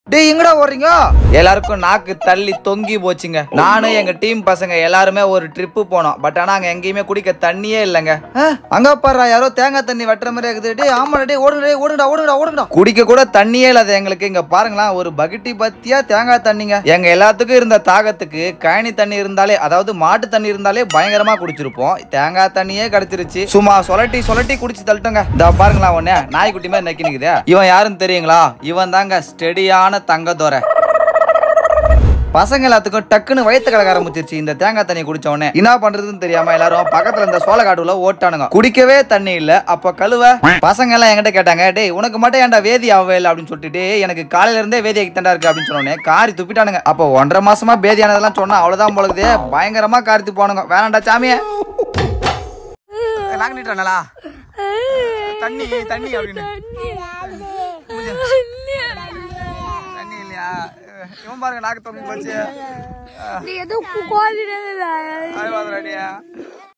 டேய் எங்கடா ஓடுறீங்க எல்லாருக்கும் நாக்கு தள்ளி தொங்கி போச்சுங்க நானும் எங்க டீம் பசங்க எல்லாருமே ஒரு ட்ரிப்பு போனோம் பட் ஆனா அங்க எங்கேயுமே குடிக்க தண்ணியே இல்லைங்க ஆ, அங்க பாரு யாரோ தேங்காய் தண்ணி வெட்டுற மாதிரி இருக்குது டேய் ஆமாடா டேய் ஓடுங்க டேய் ஓடுங்கடா ஓடுங்கடா ஓடுங்கடா குடிக்க கூட தண்ணியே இல்லாத எங்களுக்கு இங்க பாருங்களேன் ஒரு பகிட்டி பத்தியா தேங்காய் தண்ணிங்க எங்க எல்லாத்துக்கும் இருந்த தாகத்துக்கு கழனி தண்ணி இருந்தாலே அதாவது மாட்டு தண்ணி இருந்தாலே பயங்கரமா குடிச்சிருப்போம் தேங்காய் தண்ணியே கிடைச்சிருச்சு சும்மா சொலட்டி சொலட்டி குடிச்சு தள்ளிட்டோங்க இந்த பாருங்களா ஒண்ணு நாய்க்குட்டி மாதிரி நக்கி நிக்குது இவன் யாருன்னு தெரியுங்களா இவன் தாங்க ஸ்டெடியான தங்கத்தோரை பசங்க எல்லாத்துக்கும் டக்குன்னு வயிற்று கலக்க ஆரம்பிச்சிருச்சு இந்த தேங்காய் தண்ணி குடிச்ச உடனே என்ன பண்றதுன்னு தெரியாம எல்லாரும் பக்கத்துல இந்த சோளக்காட்டுல ஓட்டானுங்க குடிக்கவே தண்ணி இல்ல அப்ப கழுவ பசங்க எல்லாம் என்கிட்ட கேட்டாங்க டேய் உனக்கு மட்டும் ஏன்டா வேதி ஆகவே இல்லை அப்படின்னு சொல்லிட்டு "டேய், எனக்கு காலையில இருந்தே வேதி ஆகிட்டா இருக்கு அப்படின்னு சொன்னோடனே காரி துப்பிட்டானுங்க அப்போ ஒன்றரை மாசமா பேதி ஆனதெல்லாம் சொன்னா அவ்வளவுதான் போலகுது பயங்கரமா காரி துப்பானுங்க வேணாண்டா சாமியே நாங்க நீட்டானலா தண்ணி தண்ணி அப்படின்னு தண்ணி இல்லையா இவன் பாருங்க நாக்கு தொங்கி போச்சு நீ ஏதோ கோழி அழுவாதடா